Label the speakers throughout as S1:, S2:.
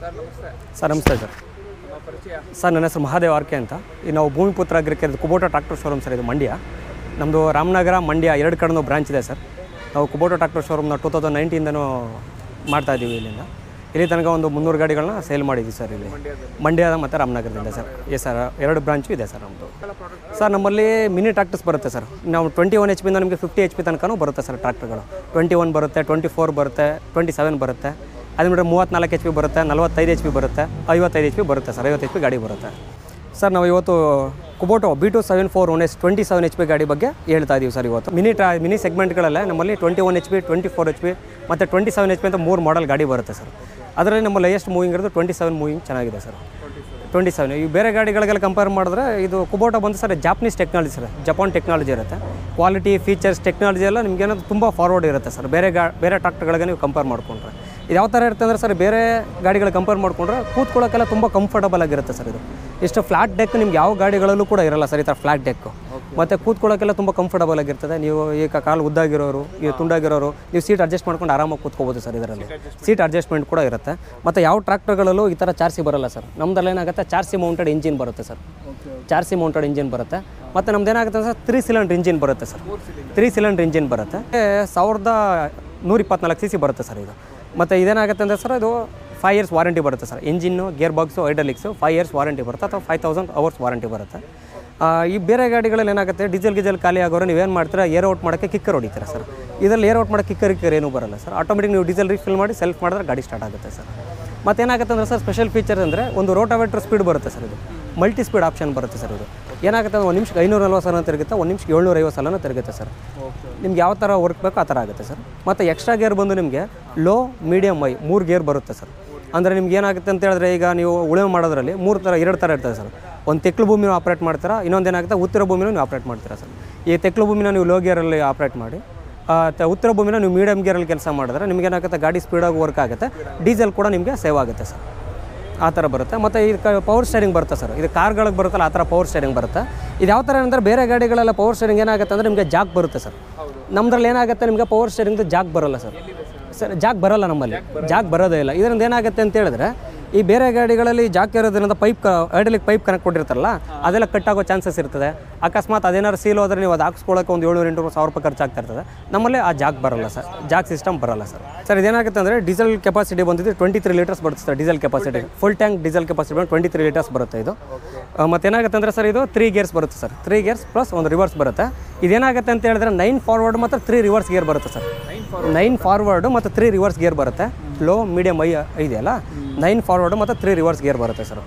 S1: Sir ನಮಸ್ತೆ
S2: sir ನಮಸ್ತೆ sir
S1: ನಮ್ಮ ಪರಿಚಯ
S2: ಸರ್ ನನ್ನ ಹೆಸರು ಮಹಾದೇವ್ ಆರ್ಕೆ ಅಂತ ಈ ನಾವು Bhoomiputra Agricare Kubota tractor showroom sir ಇದು ಮಂಡ್ಯ ನಮ್ಮದು ರಾಮನಗರ ಮಂಡ್ಯ ಎರಡು ಕಡೆನೂ ಬ್ರಾಂಚ್ ಇದೆ ಸರ್ ನಾವು ಕುಬೋಟ ಟ್ರಾಕ್ಟರ್ ಶೋರೂಮ್ನ ಟೂ ತೌಸಂಡ್ ನೈನ್ಟೀನ್ದನೂ ಮಾಡ್ತಾ ಇದ್ದೀವಿ ಇಲ್ಲಿಂದ ಇಲ್ಲಿ ತನಕ ಒಂದು ಮುನ್ನೂರು ಗಾಡಿಗಳನ್ನ ಸೇಲ್ ಮಾಡಿದ್ದೀವಿ ಸರ್ ಇಲ್ಲಿ ಮಂಡ್ಯ ಮತ್ತು ರಾಮನಗರದಿಂದ ಸರ್ ಎಸ್ ಸರ್ ಎರಡು ಬ್ರಾಂಚು ಇದೆ ಸರ್ ನಮ್ಮದು ಸರ್ ನಮ್ಮಲ್ಲಿ ಮಿನಿ ಟ್ರಾಕ್ಟರ್ಸ್ ಬರುತ್ತೆ ಸರ್ ನಾವು ಟ್ವೆಂಟಿ ಒನ್ ಎಚ್ ಪಿಂದ ನಿಮಗೆ ಫಿಫ್ಟಿ ಎಚ್ ಪಿ ತನಕನೂ ಬರುತ್ತೆ ಸರ್ ಟ್ರಾಕ್ಟರ್ಗಳು ಟ್ವೆಂಟಿ ಒನ್ ಬರುತ್ತೆ ಟ್ವೆಂಟಿ ಫೋರ್ ಬರುತ್ತೆ ಟ್ವೆಂಟಿ ಸೆವೆನ್ ಬರುತ್ತೆ ಅದು ಬಿಟ್ಟರೆ ಮೂವತ್ತ್ನಾಲ್ಕು ಎಚ್ ಪಿ ಬರುತ್ತೆ ನಲವತ್ತೈದು ಎಚ್ ಪಿ ಬರುತ್ತೆ ಐವತ್ತೈದು ಎಚ್ ಪಿ ಬರುತ್ತೆ ಸರ್ ಐವತ್ತು ಎಚ್ ಪಿ ಗಾಡಿ ಬರುತ್ತೆ ಸರ್ ನಾವು ಇವತ್ತು Kubota B two seven four one S twenty seven H P ಗಾಡಿ ಬಗ್ಗೆ ಹೇಳ್ತಾ ಇದ್ದೀವಿ ಸರ್ ಇವತ್ತು ಮಿನಿ ಟ್ರಾ ಮಿನಿ ಸೆಗ್ಮೆಂಟ್ಗಳಲ್ಲೇ ನಮ್ಮಲ್ಲಿ twenty one H P twenty four H P ಮತ್ತು ಟ್ವೆಂಟಿ ಸೆವೆನ್ ಎಚ್ ಪಿ ಅಂತ ಮೂರು ಮಾಡೆಲ್ ಗಾಡಿ ಬರುತ್ತೆ ಸರ್ ಅದರಲ್ಲಿ ನಮ್ಮ ಲೈಯೆಸ್ಟ್ ಮೂವಿಂಗ್ ಇರೋದು ಟ್ವೆಂಟಿ ಸೆವೆನ್ ಮೂವಿಂಗ್ ಚೆನ್ನಾಗಿದೆ ಸರ್ ಟ್ವೆಂಟಿ ಸೆವೆನ್ ಈ ಬೇರೆ ಗಾಡಿಗಳಿಗೆಲ್ಲ ಕಂಪೇರ್ ಮಾಡಿದ್ರೆ ಇದು ಕುಬೋಟ ಬಂದು sir Japanese technology sir Japan technology ಇರುತ್ತೆ ಕ್ವಾಲಿಟಿ ಫೀಚರ್ಸ್ ಟೆಕ್ನಾಲಜಿ ಎಲ್ಲ ನಿಮ್ಗೆ ಏನೋ ತುಂಬ ಫಾರ್ವರ್ಡ್ ಇರುತ್ತೆ ಸರ್ ಬೇರೆ ಗಾ ಬೇರೆ ಟ್ರಾಕ್ಟರ್ಗಳಿಗೆ ನೀವು ಕಂಪೇರ್ ಮಾಡ್ಕೊಂಡ್ರೆ ಇದು ಯಾವ ಥರ ಇರುತ್ತೆ ಅಂದರೆ ಸರ್ ಬೇರೆ ಗಾಡಿಗಳು ಕಂಪೇರ್ ಮಾಡ್ಕೊಂಡ್ರೆ ಕೂತ್ಕೊಳ್ಳೋಕ್ಕೆಲ್ಲ ತುಂಬ ಕಂಫರ್ಟಬಲ್ ಆಗಿರುತ್ತೆ ಸರ್ ಇದು ಇಷ್ಟು ಫ್ಲಾಟ್ ಡೆಕ್ ನಿಮ್ಗೆ ಯಾವ ಗಾಡಿಗಳಲ್ಲೂ ಕೂಡ ಇರಲ್ಲ ಸರ್ ಈ ಥರ ಫ್ಲಾಟ್ ಡೆಕ್ಕು ಮತ್ತು ಕೂತ್ಕೊಳ್ಳೋಕ್ಕೆಲ್ಲ ತುಂಬ ಕಂಫರ್ಟಬಲ್ ಆಗಿರ್ತದೆ ನೀವು ಈಗ ಕಾಲು ಉದ್ದಾಗಿರೋರು ಈಗ ತುಂಡಾಗಿರೋರು ನೀವು ಸೀಟ್ ಅಡ್ಜಸ್ಟ್ ಮಾಡ್ಕೊಂಡು ಆರಾಮಾಗಿ ಕೂತ್ಕೋಬೋದು ಸರ್ ಇದರಲ್ಲಿ ಸೀಟ್ ಅಡ್ಜಸ್ಟ್ಮೆಂಟ್ ಕೂಡ ಇರುತ್ತೆ ಮತ್ತು ಯಾವ ಟ್ರಾಕ್ಟರ್ಗಳಲ್ಲೂ ಈ ಥರ ಚಾರ್ಸಿ ಬರಲ್ಲ ಸರ್ ನಮ್ದಲ್ಲಿ ಏನಾಗುತ್ತೆ ಚಾರ್ಸಿ ಮೌಂಟೆಡ್ ಇಂಜಿನ್ ಬರುತ್ತೆ ಸರ್ ಚಾರ್ಸಿ ಮೌಂಟೆಡ್ ಇಂಜಿನ್ ಬರುತ್ತೆ ಮತ್ತು ನಮ್ದು ಏನಾಗುತ್ತೆ ಸರ್ ತ್ರೀ ಸಿಲಿಂಡರ್ ಇಂಜಿನ್ ಬರುತ್ತೆ ಸರ್ ತ್ರೀ ಸಿಲಿಂಡರ್ ಇಂಜಿನ್ ಬರುತ್ತೆ ಏ, ಸಾವಿರದ ನೂರ ಇಪ್ಪತ್ನಾಲ್ಕು ಸಿ ಸಿ ಬರುತ್ತೆ ಸರ್ ಇದು ಮತ್ತು ಇದೇನಾಗುತ್ತೆ ಅಂದರೆ ಸರ್ ಇದು ಫೈವ್ ಇಯರ್ಸ್ ವಾರಂಟಿ ಬರುತ್ತೆ sir engine gear box hydraulics five years warranty ಬರುತ್ತೆ ಅಥವಾ ಫೈವ್ ತೌಸಂಡ್ ಅವರ್ಸ್ ವಾರಂಟಿ ಬರುತ್ತೆ ಆ, ಈ ಬೇರೆ ಗಾಡಿಗಳಲ್ಲಿ ಏನಾಗುತ್ತೆ ಡೀಸೆಲ್ ಗೀಸೆಲ್ ಖಾಲಿ ಆಗೋರು ನೀವೇನು ಮಾಡ್ತೀರಾ ಏರ್ ಔಟ್ ಮಾಡೋಕ್ಕೆ ಕಿಕ್ಕರ್ ಹೊಡಿತೀರಾ ಸರ್ ಇದರಲ್ಲಿ ಏರ್ ಔಟ್ ಮಾಡೋಕ್ಕೆ ಕಿಕ್ಕರ್ ಕಿಕ್ಕರ್ ಏನೂ ಬರಲ್ಲ ಸರ್ ಆಟೋಮೆಟಿಕ್ ನೀವು ಡೀಸೆಲ್ ರೀಫಿಲ್ ಮಾಡಿ ಸೆಲ್ಫ್ ಮಾಡಿದ್ರೆ ಗಾಡಿ ಸ್ಟಾರ್ಟ್ ಆಗುತ್ತೆ ಸರ್ ಮತ್ತೇನಾಗುತ್ತೆ ಅಂದರೆ ಸರ್ ಸ್ಪೆಷಲ್ ಫೀಚರ್ ಅಂದರೆ ಒಂದು ರೋಟಾವೇಟ್ರ್ ಸ್ಪೀಡ್ ಬರುತ್ತೆ ಸರ್ ಇದು ಮಲ್ಟಿ ಸ್ಪೀಡ್ ಆಪ್ಷನ್ ಬರುತ್ತೆ ಸರ್ ಇದು ಏನಾಗುತ್ತೆ ಅಂದ್ರೆ ಒಂದು ನಿಮಿಷಕ್ಕೆ ಐನೂರ ನಲ್ವತ್ತು ಸಲ ತಿರುಗುತ್ತೆ ಒಂದು ನಿಮಿಷಕ್ಕೆ ಏಳ್ನೂರ ಐವತ್ತು ಸಲನೂ ತಿರುಗುತ್ತೆ ಸರ್ ನಿಮ್ಗೆ ಯಾವ ಥರ ವರ್ಕ್ ಬೇಕೋ ಆ ಥರ ಆಗುತ್ತೆ ಸರ್ ಮತ್ತು ಎಕ್ಸ್ಟ್ರಾ ಗೇರ್ ಬಂದು ನಿಮಗೆ ಲೋ ಮೀಡಿಯಮ್ ಐ ಮೂರು ಗೇರ್ ಬರುತ್ತೆ ಸರ್ ಅಂದರೆ ನಿಮ್ಗೆ ಏನಾಗುತ್ತೆ ಅಂತ ಹೇಳಿದ್ರೆ ಈಗ ನೀವು ಉಳುಮೆ ಮಾಡೋದ್ರಲ್ಲಿ ಮೂರು ಥರ ಎರಡು ಥರ ಇರ್ತದೆ ಸರ್ ಒಂದು ತೆಕ್ಲು ಭೂಮಿನೂ ಆಪ್ರೇಟ್ ಮಾಡ್ತೀರಾ ಇನ್ನೊಂದು ಏನಾಗುತ್ತೆ ಉತ್ತರ ಭೂಮಿನೂ ನೀವು ಆಪ್ರೇಟ್ ಮಾಡ್ತೀರಾ ಸರ್ ಈ ತೆಕ್ಲು ಭೂಮಿನ ನೀವು ಲೋ ಗೇರಲ್ಲಿ ಆಪ್ರೇಟ್ ಮಾಡಿ ಆ, ತ- ಉತ್ತರ ಭೂಮಿನ ನೀವು ಮೀಡಿಯಮ್ ಗೇರಲ್ಲಿ ಕೆಲಸ ಮಾಡಿದ್ರೆ ನಿಮ್ಗೆ ಏನಾಗುತ್ತೆ ಗಾಡಿ ಸ್ಪೀಡಾಗಿ ವರ್ಕ್ ಆಗುತ್ತೆ ಡೀಸೆಲ್ ಕೂಡ ನಿಮಗೆ ಸೇವ್ ಆಗುತ್ತೆ ಸರ್ ಆ ಥರ ಬರುತ್ತೆ ಮತ್ತು ಇದು ಪವರ್ ಸ್ಟೇರಿಂಗ್ ಬರುತ್ತೆ ಸರ್ ಇದು ಕಾರ್ಗಳಿಗೆ ಬರುತ್ತಲ್ಲ ಆ ಥರ ಪವರ್ ಸ್ಟೇರಿಂಗ್ ಬರುತ್ತೆ ಇದು ಯಾವ ಥರ ಅಂದರೆ ಬೇರೆ ಗಾಡಿಗಳೆಲ್ಲ ಪವರ್ ಸ್ಟೇರಿಂಗ್ ಏನಾಗುತ್ತೆ ಅಂದರೆ ನಿಮಗೆ ಜಾಕ್ ಬರುತ್ತೆ ಸರ್ ನಮ್ಮದ್ರಲ್ಲಿ ಏನಾಗುತ್ತೆ ನಿಮಗೆ ಪವರ್ ಸ್ಟೇರಿಂಗ್ದು ಜಾಕ್ ಬರಲ್ಲ ಸರ್ ಸರ್ ಜಾಕ್ ಬರಲ್ಲ ನಮ್ಮಲ್ಲಿ ಜಾಕ್ ಬರೋದೇ ಇಲ್ಲ ಇದರಿಂದ ಏನಾಗುತ್ತೆ ಅಂತ ಹೇಳಿದ್ರೆ ಈ ಬೇರೆ ಗಾಡಿಗಳಲ್ಲಿ ಜಾಕ್ ಇರೋದ್ರಿಂದ ಪೈಪ್ ಐಡಲಿಕ್ ಪೈಪ್ ಕನೆಕ್ಟ್ ಕೊಟ್ಟಿರ್ತಾರಲ್ಲ ಅದೆಲ್ಲ ಕಟ್ ಆಗೋ ಚಾನ್ಸಸ್ ಇರ್ತದೆ ಅಕಸ್ಮಾತ್ ಅದೇನಾದ್ರು ಸೀಲ್ ಹೋದ್ರೆ ನೀವು ಅದು ಹಾಕ್ಸ್ಕೊಳ್ಳೋಕೆ ಒಂದು ಏಳ್ನೂರು ಎಂಟುನೂರು ಸಾವಿರ ರೂಪಾಯಿ ಖರ್ಚಾಗ್ತಾ ಇರ್ತದೆ ನಮ್ಮಲ್ಲಿ ಆ ಜಾಕ್ ಬರಲ್ಲ ಸರ್ ಜಾಕ್ ಸಿಸ್ಟಮ್ ಬರಲ್ಲ ಸರ್ ಸರ್ ಇದೇನಾಗುತ್ತೆ ಅಂದರೆ ಡೀಸೆಲ್ ಕೆಪಾಸಿಟಿ ಬಂದಿದ್ದು ಟ್ವೆಂಟಿ ತ್ರೀ ಲೀಟರ್ಸ್ ಬರುತ್ತೆ sir diesel capacity full tank diesel capacity ಬಂದು ಟ್ವೆಂಟಿ ತ್ರೀ ಲೀಟರ್ಸ್ ಬರುತ್ತೆ ಇದು ಆ, ಮತ್ತೇನಾಗುತ್ತೆ ಅಂದರೆ ಸರ್ ಇದು ತ್ರೀ ಗೇರ್ಸ್ ಬರುತ್ತೆ ಸರ್ ತ್ರೀ ಗೇರ್ಸ್ ಪ್ಲಸ್ ಒಂದು ರಿವರ್ಸ್ ಬರುತ್ತೆ ಇದೇನಾಗುತ್ತೆ ಅಂತ ಹೇಳಿದ್ರೆ ನೈನ್ ಫಾರ್ವರ್ಡ್ ಮತ್ತು ತ್ರೀ ರಿವರ್ಸ್ ಗೇರ್ ಬರುತ್ತೆ ಸರ್ ನೈನ್ ಫಾರ್ವರ್ಡ್ ಮತ್ತು ತ್ರೀ ರಿವರ್ಸ್ ಗೇರ್ ಬರುತ್ತೆ ಲೋ ಮೀಡಿಯಮ್ ಐ ಇದೆಯಲ್ಲ ನೈನ್ ಫಾರ್ವರ್ಡ್ ಮತ್ತು ತ್ರೀ ರಿವರ್ಸ್ ಗೇರ್ ಬರುತ್ತೆ ಸರ್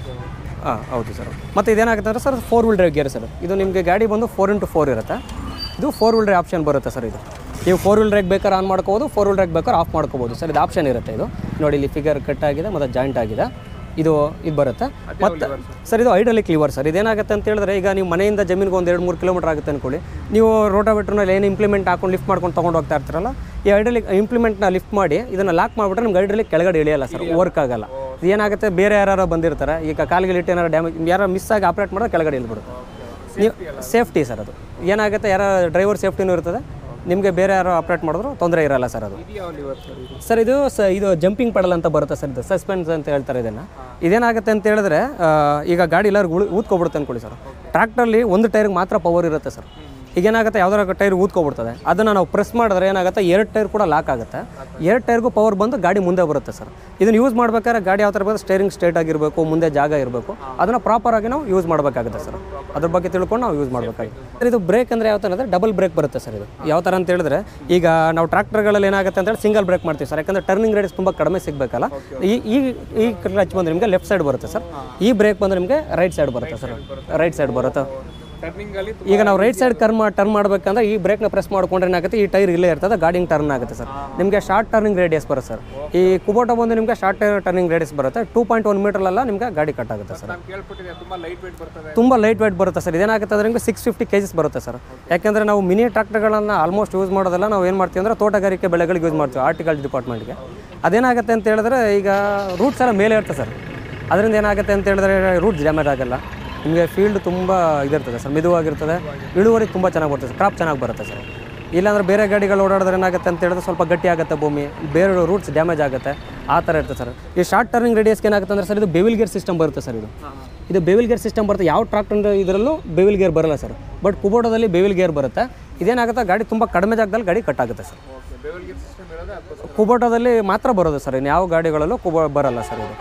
S2: ಹಾಂ ಹೌದು ಸರ್ ಮತ್ತು ಇದೇನಾಗುತ್ತೆ ಅಂದರೆ sir four wheel drive gear sir ಇದು ನಿಮಗೆ ಗಾಡಿ ಬಂದು ಫೋರ್ ಇಂಟು ಫೋರ್ ಇರುತ್ತೆ ಇದು ಫೋರ್ ವೀಲ್ ಡ್ರೈವ್ ಆಪ್ಷನ್ ಬರುತ್ತೆ ಸರ್ ಇದು ನೀವು ಫೋರ್ ವೀಲ್ ಡ್ರೈವ್ ಬೇಕಾದ್ರೆ ಆನ್ ಮಾಡ್ಕೋಬೋದು ಫೋರ್ ವೀಲ್ ಡ್ರೈವ್ ಬೇಕಾದ್ರೆ ಆಫ್ ಮಾಡ್ಕೋಬೋದು ಸರ್ ಇದು ಆಪ್ಷನ್ ಇರುತ್ತೆ ಇದು ನೋಡಿ ಇಲ್ಲಿ ಫಿಗರ್ ಕಟ್ ಆಗಿದೆ ಮತ್ತು ಜಾಯಿಂಟ್ ಆಗಿದೆ ಇದು ಇದು ಬರುತ್ತೆ ಮತ್ತು ಸರ್ ಇದು ಐಡಲಿಕ್ ಲಿವರ್ ಸರ್ ಇದೇನಾಗುತ್ತೆ ಅಂತ ಹೇಳಿದ್ರೆ ಈಗ ನೀವು ಮನೆಯಿಂದ ಜಮೀನಿಗೆ ಒಂದು ಎರಡು ಮೂರು ಕಿಲೋಮೀಟರ್ ಆಗುತ್ತೆ ಅಂದ್ಕೊಳ್ಳಿ ನೀವು ರೋಟಾವೇಟ್ರನಲ್ಲಿ ಏನು ಇಂಪ್ಲಿಮೆಂಟ್ ಹಾಕೊಂಡು ಲಿಫ್ಟ್ ಮಾಡ್ಕೊಂಡು ತೊಗೊಂಡು ಹೋಗ್ತಾ ಇರ್ತಾರಲ್ಲ ಈ ಐಡಲಿಕ್ ಇಂಪ್ಲಿಮೆಂಟ್ನ ಲಿಫ್ಟ್ ಮಾಡಿ ಇದನ್ನು ಲಾಕ್ ಮಾಡಿಬಿಟ್ರೆ ನಿಮ್ಗೆ ಐಡಲಿಕ್ ಕೆಳಗಡೆ ಇಳಿಯಲ್ಲ ಸರ್ ವರ್ಕ್ ಆಗಲ್ಲ ಇದು ಏನಾಗುತ್ತೆ ಬೇರೆ ಯಾರು ಬಂದಿರ್ತಾರೆ ಈಗ ಕಾಲಿಗೆ ಇಟ್ಟು ಏನಾರು ಡ್ಯಾಮೇಜ್ ಯಾರು ಮಿಸ್ ಆಗಿ ಆಪ್ರೇಟ್ ಮಾಡಿದ್ರೆ ಕೆಳಗಡೆ ಇಳ್ಬಿಡುತ್ತೆ ನೀವು ಸೇಫ್ಟಿ ಸರ್ ಅದು ಏನಾಗುತ್ತೆ ಯಾರ ಡ್ರೈವರ್ ಸೇಫ್ಟಿನೂ ಇರ್ತದೆ ನಿಮಗೆ ಬೇರೆ ಯಾರು ಆಪ್ರೇಟ್ ಮಾಡಿದ್ರು ತೊಂದರೆ ಇರಲ್ಲ ಸರ್ ಅದು
S1: ಯಾವ ಲಿವರ್ ಸರ್ ಇದು
S2: ಸರ್ ಇದು ಸ ಇದು ಜಂಪಿಂಗ್ ಪಡಲ್ ಅಂತ ಬರುತ್ತೆ ಸರ್ ಇದು ಸಸ್ಪೆನ್ಸ್ ಅಂತ ಹೇಳ್ತಾರೆ ಇದನ್ನು ಇದೇನಾಗುತ್ತೆ ಅಂತ ಹೇಳಿದ್ರೆ ಆ, ಈಗ ಗಾಡಿ ಎಲ್ಲರಿಗೂ ಉಳಿ ಊದ್ಕೊಬಿಡುತ್ತೆ ಅಂದ್ಕೊಳ್ಳಿ ಸರ್ ಟ್ರ್ಯಾಕ್ಟ್ರಲ್ಲಿ ಒಂದು ಟೈರ್ಗೆ ಮಾತ್ರ ಪವರ್ ಇರುತ್ತೆ ಸರ್ ಈಗ ಏನಾಗುತ್ತೆ ಯಾವ್ದಾರ ಟೈರ್ ಊದ್ಕೊಬಿಡ್ತದೆ ಅದನ್ನು ನಾವು ಪ್ರೆಸ್ ಮಾಡಿದ್ರೆ ಏನಾಗುತ್ತೆ ಎರಡು ಟೈರ್ ಕೂಡ ಲಾಕ್ ಆಗುತ್ತೆ ಎರಡು ಟೈರ್ಗೂ ಪವರ್ ಬಂದು ಗಾಡಿ ಮುಂದೆ ಬರುತ್ತೆ ಸರ್ ಇದನ್ನು ಯೂಸ್ ಮಾಡ್ಬೇಕಾದ್ರೆ ಗಾಡಿ ಯಾವ ಥರ ಬಂದು ಸ್ಟೇರಿಂಗ್ ಸ್ಟ್ರೇಟ್ ಆಗಿರಬೇಕು ಮುಂದೆ ಜಾಗ ಇರಬೇಕು ಅದನ್ನು ಪ್ರಾಪರಾಗಿ ನಾವು ಯೂಸ್ ಮಾಡಬೇಕಾಗುತ್ತೆ ಸರ್ ಅದ್ರ ಬಗ್ಗೆ ತಿಳ್ಕೊಂಡು ನಾವು ಯೂಸ್ ಮಾಡಬೇಕಾಗುತ್ತೆ ಸರ್ ಇದು ಬ್ರೇಕ್ ಅಂದರೆ ಯಾವ ಥರ ಅಂದರೆ ಡಬಲ್ ಬ್ರೇಕ್ ಬರುತ್ತೆ ಸರ್ ಇದು ಯಾವ ಥರ ಅಂತ ಹೇಳಿದ್ರೆ ಈಗ ನಾವು ಟ್ರಾಕ್ಟರ್ಗಳಲ್ಲಿ ಏನಾಗುತ್ತೆ ಅಂತ ಹೇಳಿ ಸಿಂಗಲ್ ಬ್ರೇಕ್ ಮಾಡ್ತೀವಿ ಸರ್ ಯಾಕಂದರೆ ಟರ್ನಿಂಗ್ ರೇಟ್ಸ್ ತುಂಬ ಕಡಿಮೆ ಸಿಗಬೇಕಲ್ಲ ಈ ಈ ಈ ಕ್ಲಚ್ ಬಂದರೆ ನಿಮಗೆ ಲೆಫ್ಟ್ ಸೈಡ್ ಬರುತ್ತೆ ಸರ್ ಈ ಬ್ರೇಕ್ ಬಂದರೆ ನಿಮಗೆ ರೈಟ್ ಸೈಡ್ ಬರುತ್ತೆ ಸರ್ ರೈಟ್ ಸೈಡ್ ಬರುತ್ತೆ
S1: ಟರ್ನಿಂಗ್ ಅಲ್ಲಿ
S2: ಈಗ ನಾವು ರೈಟ್ ಸೈಡ್ ಕರ್ಮ್ ಟರ್ನ್ ಮಾಡ್ಬೇಕಂದ್ರೆ ಈ ಬ್ರೇಕ್ನ ಪ್ರೆಸ್ ಮಾಡ್ಕೊಂಡ್ರೆ ಏನಾಗುತ್ತೆ ಈ ಟೈರ್ ಇಲ್ಲೇ ಇರ್ತದೆ ಗಾಡಿ ಟರ್ನ್ ಆಗುತ್ತೆ ಸರ್ ನಿಮಗೆ ಶಾರ್ಟ್ ಟರ್ನಿಂಗ್ ರೇಡಿಯಸ್ ಬರುತ್ತೆ ಸರ್ ಈ ಕುಬೋಟ ಬಂದು ನಿಮಗೆ ಶಾರ್ಟ್ ಟರ್ನಿಂಗ್ ರೇಡಿಯಸ್ ಬರುತ್ತೆ ಟೂ ಪಾಯಿಂಟ್ ಒನ್ ಮೀಟರ್ಲೆಲ್ಲ ನಿಮಗೆ ಗಾಡಿ ಕಟ್ ಆಗುತ್ತೆ ಸರ್
S1: ನಾನು ಕೇಳ್ಪಟ್ಟಿದ್ದೆ ತುಂಬಾ ಲೈಟ್ ವೇಟ್ ಬರ್ತದೆ
S2: ತುಂಬ ಲೈಟ್ ವೇಟ್ ಬರುತ್ತೆ ಸರ್ ಇದೇನಾಗುತ್ತೆ ಅಂದರೆ ನಿಮಗೆ ಸಿಕ್ಸ್ ಫಿಫ್ಟಿ ಕೆಜಿಸ್ ಬರುತ್ತೆ ಸರ್ ಯಾಕೆಂದರೆ ನಾವು ಮಿನಿ ಟ್ರಾಕ್ಟರ್ಗಳನ್ನು ಆಲ್ಮೋಸ್ಟ್ ಯೂಸ್ ಮಾಡೋದಲ್ಲ ನಾವು ಏನು ಮಾಡ್ತೀವಿ ಅಂದರೆ ತೋಟಗಾರಿಕೆ ಬೆಳೆಗಳಿಗೆ ಯೂಸ್ ಮಾಡ್ತೀವಿ ಆರ್ಟಿಕಲ್ ಡಿಪಾರ್ಟ್ಮೆಂಟ್ಗೆ ಅದೇನಾಗುತ್ತೆ ಅಂತ ಹೇಳಿದ್ರೆ ಈಗ ರೂಟ್ಸ್ ಎಲ್ಲ ಮೇಲೆ ಇರುತ್ತೆ ಸರ್ ಅದರಿಂದ ಏನಾಗುತ್ತೆ ಅಂತ ಹೇಳಿದ್ರೆ ರೂಟ್ಸ್ ಡ್ಯಾಮೇಜ್ ಆಗಲ್ಲ ನಿಮಗೆ ಫೀಲ್ಡ್ ತುಂಬ ಇದಿರ್ತದೆ ಸರ್ ಮಿದುವಾಗಿರ್ತದೆ ಇಳುವರಿ ತುಂಬ ಚೆನ್ನಾಗಿ ಬರ್ತದೆ ಸರ್ ಕ್ರಾಪ್ ಚೆನ್ನಾಗಿ ಬರುತ್ತೆ ಸರ್ ಇಲ್ಲಾಂದ್ರೆ ಬೇರೆ ಗಾಡಿಗಳು ಓಡಾಡಿದ್ರೆ ಏನಾಗುತ್ತೆ ಅಂತ ಹೇಳಿದ್ರೆ ಸ್ವಲ್ಪ ಗಟ್ಟಿ ಆಗುತ್ತೆ ಭೂಮಿ ಬೇರೆ ರೂಟ್ಸ್ ಡ್ಯಾಮೇಜ್ ಆಗುತ್ತೆ ಆ ಥರ ಇರ್ತದೆ ಸರ್ ಈ ಶಾರ್ಟ್ ಟರ್ನಿಂಗ್ ರೇಡಿಯಸ್ಗೆ ಏನಾಗುತ್ತೆ ಅಂದರೆ ಸರ್ ಇದು ಬೆವಿಲ್ ಗೇರ್ ಸಿಸ್ಟಮ್ ಬರುತ್ತೆ ಸರ್ ಇದು ಇದು ಬೆವಿಲ್ ಗೇರ್ ಸಿಸ್ಟಮ್ ಬರುತ್ತೆ ಯಾವ ಟ್ರಾಕ್ಟರ್ ಇದರಲ್ಲೂ ಬೆವಿಲ್ ಗೇರ್ ಬರಲ್ಲ ಸರ್ ಬಟ್ ಕುಬೋಟದಲ್ಲಿ ಬೆವಿಲ್ ಗೇರ್ ಬರುತ್ತೆ ಇದೇನಾಗುತ್ತೆ ಗಾಡಿ ತುಂಬ ಕಡಿಮೆ ಜಾಗದಲ್ಲಿ ಗಾಡಿ ಕಟ್ ಆಗುತ್ತೆ sir
S1: okay bevel gear system ಇರೋದೇ ಅದಕ್ಕೋಸ್ಕರ
S2: ಕುಬೋಟದಲ್ಲಿ ಮಾತ್ರ ಬರೋದು ಸರ್ ಇನ್ನು ಯಾವ ಗಾಡಿಗಳಲ್ಲೂ ಕುಬೋ ಬರಲ್ಲ ಸರ್ ಇದು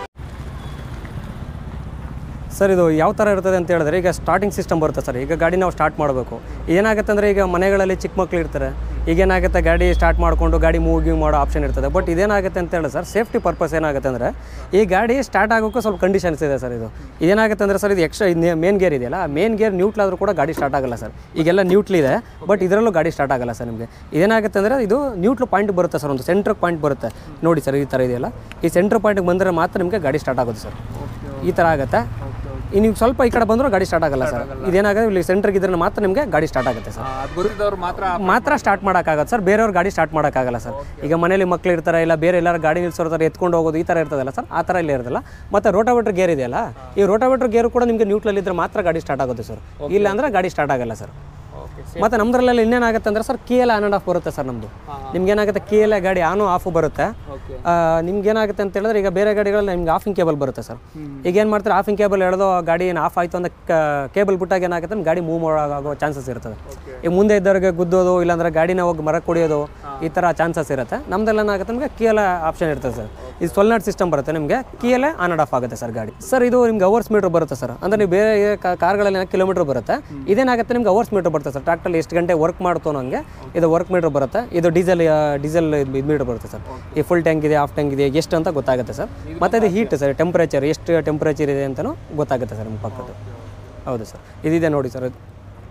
S2: ಸರ್ ಇದು ಯಾವ ಥರ ಇರ್ತದೆ ಅಂತ ಹೇಳಿದ್ರೆ ಈಗ ಸ್ಟಾರ್ಟಿಂಗ್ ಸಿಸ್ಟಮ್ ಬರುತ್ತೆ ಸರ್ ಈಗ ಗಾಡಿ ನಾವು ಸ್ಟಾರ್ಟ್ ಮಾಡಬೇಕು ಏನಾಗುತ್ತೆ ಅಂದರೆ ಈಗ ಮನೆಗಳಲ್ಲಿ ಚಿಕ್ಕ ಮಕ್ಳು ಇರ್ತಾರೆ ಈಗ ಏನಾಗುತ್ತೆ ಗಾಡಿ ಸ್ಟಾರ್ಟ್ ಮಾಡಿಕೊಂಡು ಗಾಡಿ ಮೂವ್ ಗಿವ್ ಮಾಡೋ ಆಪ್ಷನ್ ಇರ್ತದೆ ಬಟ್ ಇದೇನಾಗುತ್ತೆ ಅಂತ ಹೇಳಿ ಸರ್ ಸೇಫ್ಟಿ ಪರ್ಪಸ್ ಏನಾಗುತ್ತೆ ಅಂದರೆ ಈ ಗಾಡಿ ಸ್ಟಾರ್ಟ್ ಆಗೋಕ್ಕೂ ಸ್ವಲ್ಪ ಕಂಡೀಷನ್ಸ್ ಇದೆ ಸರ್ ಇದು ಇದೇನಾಗುತ್ತೆ ಅಂದರೆ ಸರ್ ಇದು ಎಕ್ಸ್ಟ್ರಾ ಮೇನ್ ಗೇರ್ ಇದೆಯಲ್ಲ ಮೇನ್ ಗೇರ್ ನ್ಯೂಟ್ಲ್ ಆದರೂ ಕೂಡ ಗಾಡಿ ಸ್ಟಾರ್ಟ್ ಆಗಲ್ಲ ಸರ್ ಈಗೆಲ್ಲ ನ್ಯೂಟ್ಲ್ ಇದೆ ಬಟ್ ಇದರಲ್ಲೂ ಗಾಡಿ ಸ್ಟಾರ್ಟ್ ಆಗಲ್ಲ ಸರ್ ನಿಮಗೆ ಇದೇನಾಗುತ್ತೆ ಅಂದರೆ ಇದು ನ್ಯೂಟ್ಲ್ ಪಾಯಿಂಟ್ ಬರುತ್ತೆ ಸರ್ ಒಂದು ಸೆಂಟ್ರ್ ಪಾಯಿಂಟ್ ಬರುತ್ತೆ ನೋಡಿ ಸರ್ ಈ ಥರ ಇದೆಯಲ್ಲ ಈ ಸೆಂಟ್ರ್ ಪಾಯಿಂಟ್ಗೆ ಬಂದರೆ ಮಾತ್ರ ನಿಮಗೆ ಗಾಡಿ ಸ್ಟಾರ್ಟ್ ಆಗುತ್ತೆ ಸರ್ ಈ ಥರ ಆಗುತ್ತೆ ಇನ್ನು ನೀವು ಸ್ವಲ್ಪ ಈ ಕಡೆ ಬಂದರೂ ಗಾಡಿ ಸ್ಟಾರ್ಟ್ ಆಗಲ್ಲ ಸರ್ ಇದೇನಾಗುತ್ತೆ ಇಲ್ಲಿ ಸೆಂಟ್ರಿಗೆ ಇದ್ರೆ ಮಾತ್ರ ನಿಮಗೆ ಗಾಡಿ ಸ್ಟಾರ್ಟ್ ಆಗುತ್ತೆ ಸರ್
S1: ಅದು ಗೊತ್ತಿದ್ದವ್ರು ಮಾತ್ರ
S2: ಮಾತ್ರ ಸ್ಟಾರ್ಟ್ ಮಾಡೋಕ್ಕಾಗತ್ತೆ ಸರ್ ಬೇರೆಯವ್ರ ಗಾಡಿ ಸ್ಟಾರ್ಟ್ ಮಾಡೋಕ್ಕಾಗಲ್ಲ ಸರ್ ಈಗ ಮನೇಲಿ ಮಕ್ಳು ಇರ್ತಾರೆ ಇಲ್ಲ ಬೇರೆ ಎಲ್ಲರೂ ಗಾಡಿ ನಿಲ್ಸೋರ್ತಾರೆ ಎತ್ಕೊಂಡು ಹೋಗೋದು ಈ ಥರ ಇರ್ತದಲ್ಲ ಸರ್ ಆ ಥರ ಇಲ್ಲಿ ಇರೋದಿಲ್ಲ ಮತ್ತು ರೋಟಾವೇಟ್ರ್ ಗೇರ್ ಇದೆಯಲ್ಲ ಈ ರೋಟಾವೇಟ್ರ್ ಗೇರು ಕೂಡ ನಿಮಗೆ ನ್ಯೂಟ್ರಲ್ ಇದ್ದರೆ ಮಾತ್ರ ಗಾಡಿ ಸ್ಟಾರ್ಟ್ ಆಗುತ್ತೆ ಸರ್ ಇಲ್ಲ ಅಂದರೆ ಗಾಡಿ ಸ್ಟಾರ್ಟ್ ಆಗಲ್ಲ ಸರ್
S1: ಓಕೆ
S2: ಮತ್ತು ನಮ್ದ್ರಲ್ಲಿ ಇನ್ನೇನಾಗುತ್ತೆ ಅಂದರೆ ಸರ್ ಕೀ ಎಲ್ಲ ಆನ್ ಆ್ಯಂಡ್ ಆಫ್ ಬರುತ್ತೆ ಸರ್ ನಮ್ಮದು ನಿಮ್ಗೆ ಏನಾಗುತ್ತೆ ಕೀ ಎಲ್ಲ ಗಾಡಿ ಆನು ಆಫು ಬರುತ್ತೆ
S1: ಓಕೆ
S2: ನಿಮ್ಗೆ ಏನಾಗುತ್ತೆ ಅಂತ ಹೇಳಿದ್ರೆ ಈಗ ಬೇರೆ ಗಾಡಿಗಳಲ್ಲಿ ನಿಮ್ಗೆ ಆಫಿಂಗ್ ಕೇಬಲ್ ಬರುತ್ತೆ ಸರ್ ಈಗ ಏನು ಮಾಡ್ತಾರೆ ಆಫಿಂಗ್ ಕೇಬಲ್ ಎಳೆದು ಗಾಡಿ ಏನು ಆಫ್ ಆಯಿತು ಅಂತ ಕೇಬಲ್ ಬಿಟ್ಟಾಗ ಏನಾಗುತ್ತೆ ಅಂದ್ರೆ ಗಾಡಿ ಮೂವ್ ಆಗೋ ಚಾನ್ಸಸ್ ಇರ್ತದೆ ಈಗ ಮುಂದೆ ಇದ್ದವ್ರಿಗೆ ಗುದ್ದೋದು ಇಲ್ಲಾಂದ್ರೆ ಗಾಡಿನ ಹೋಗಿ ಮರ ಕುಡಿಯೋದು ಈ ಥರ ಚಾನ್ಸಸ್ ಇರುತ್ತೆ ನಮ್ದೆಲ್ಲ ಏನಾಗುತ್ತೆ ನಿಮಗೆ ಕೀ ಎಲ್ಲ ಆಪ್ಷನ್ ಇರ್ತದೆ ಸರ್ ಇದು ಸೊಲ್ನಾಟ್ ಸಿಸ್ಟಮ್ ಬರುತ್ತೆ ನಿಮಗೆ ಕೀಯಲ್ಲೇ ಆನ್ ಆ್ಯಂಡ್ ಆಫ್ ಆಗುತ್ತೆ ಸರ್ ಗಾಡಿ ಸರ್ ಇದು ನಿಮ್ಗೆ ಅವರ್ಸ್ ಮೀಟರ್ ಬರುತ್ತೆ ಸರ್ ಅಂದರೆ ನೀವು ಬೇರೆ ಕಾ- ಕಾರ್ಗಳಲ್ಲಿ ಕಿಲೋಮೀಟರ್ ಬರುತ್ತೆ ಇದೇನಾಗುತ್ತೆ ನಿಮ್ಗೆ ಅವರ್ಸ್ ಮೀಟರ್ ಬರುತ್ತೆ ಸರ್ ಟ್ರಾಕ್ಟರ್ ಎಷ್ಟು ಗಂಟೆ ವರ್ಕ್ ಮಾಡ್ತೋ ನನಗೆ ಇದು ವರ್ಕ್ ಮೀಟರ್ ಬರುತ್ತೆ ಇದು ಡೀಸೆಲ್ ಡೀಸೆಲ್ ಇದು ಮೀಟರ್ ಬರುತ್ತೆ ಸರ್ ಈ ಫುಲ್ ಟ್ಯಾಂಕ್ ಇದೆ ಹಾಫ್ ಟ್ಯಾಂಕ್ ಇದೆ ಎಷ್ಟು ಅಂತ ಗೊತ್ತಾಗುತ್ತೆ ಸರ್ ಮತ್ತು ಇದು ಹೀಟ್ ಸರ್ ಟೆಂಪ್ರೇಚರ್ ಎಷ್ಟು ಟೆಂಪ್ರೇಚರ್ ಇದೆ ಅಂತಲೂ ಗೊತ್ತಾಗುತ್ತೆ ಸರ್ ನಿಮ್ಗೆ ಪಕ್ಕದ್ದು ಹೌದು ಸರ್ ಇದಿದೆ ನೋಡಿ ಸರ್ ಇದು